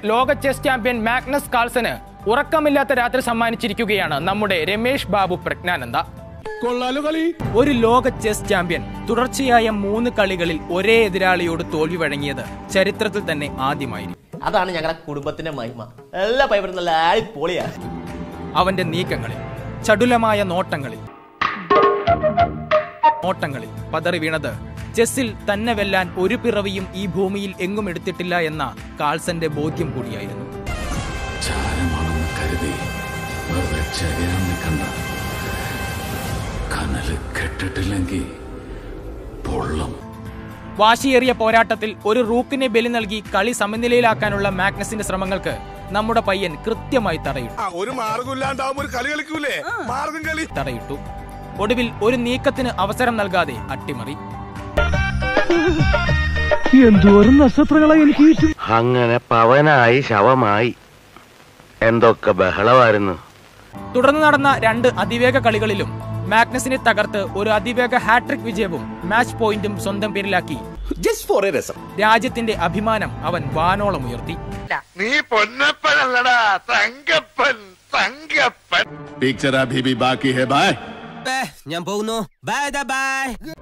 ലോക chess champion Magnus കാൾസന് ഉറക്കമില്ലാത്ത രാത്രി സമ്മാനിച്ചിരിക്കുകയാണ് നമ്മുടെ രമേഷ് ബാബു പ്രജ്ഞാനന്ദ കൊള്ളാലോ കളി ഒരു ലോക ചെസ് ചാമ്പ്യൻ തുടർച്ചയായ മൂന്ന് കളികളിൽ ഒരേ എതിരാളിയോട് തോൽവി വഴങ്ങിയത് ചരിത്രത്തിൽ തന്നെ ആദ്യമായിരിക്കും അതാണ് ഞങ്ങളുടെ കുടുംബത്തിന്റെ മഹിമ എല്ലാ പൈപ്പറും നല്ല പൊളിയാ അവന്റെ നീക്കങ്ങളിൽ ചടുലമായ നോട്ടങ്ങളിൽ നോട്ടങ്ങളിൽ പതറി വീണത് ചെസ്സിൽ തന്നെ വെല്ലാൻ ഒരു പിറവിയും ഈ ഭൂമിയിൽ എങ്ങും എടുത്തിട്ടില്ല എന്ന കാൾസന്റെ ബോധ്യം കൂടിയായിരുന്നു ചാരമാണെന്ന് കരുതി വെറുതെ ചരിയാൻ നിൽക്കണ്ട കനല് കെട്ടിട്ടില്ലെങ്കിൽ പൊള്ളും വാശിയേറിയ പോരാട്ടത്തിൽ ഒരു റൂക്കിനെ ബലി നൽകി കളി സമനിലയിലാക്കാനുള്ള മാഗ്നസിന്റെ ശ്രമങ്ങൾക്ക് നമ്മുടെ പയ്യൻ കൃത്യമായി തറയിട്ടു ആ ഒരു മാർഗമില്ലാണ്ടാവുമ്പോ ഒരു കളി കളിക്കൂലേ മാർഗം കളി തറയിട്ടു ഒടുവിൽ ഒരു നീക്കത്തിന് അവസരം നൽകാതെ അട്ടിമറി അങ്ങനെ പവനായി ശവമായി എന്തൊക്കെ ബഹളമായിരുന്നു തുടർന്ന് നടന്ന രണ്ട് അതിവേഗ കളികളിലും മാഗ്നസിനെ തകർത്ത് ഒരു അതിവേഗ ഹാട്രിക് വിജയവും മാച്ച് പോയിന്റും സ്വന്തം പേരിലാക്കി ജസ്റ്റ് ഫോർ എ രസം രാജ്യത്തിന്റെ അഭിമാനം അവൻ വാനോളം ഉയർത്തി നീ പൊന്നപ്പനല്ലടാ തങ്കപ്പൻ തങ്കപ്പൻ പിക്ചർ അഭി ബി ബാക്കി ഹെ ബായ് ഞാൻ പോകുന്നു ബൈ ബൈ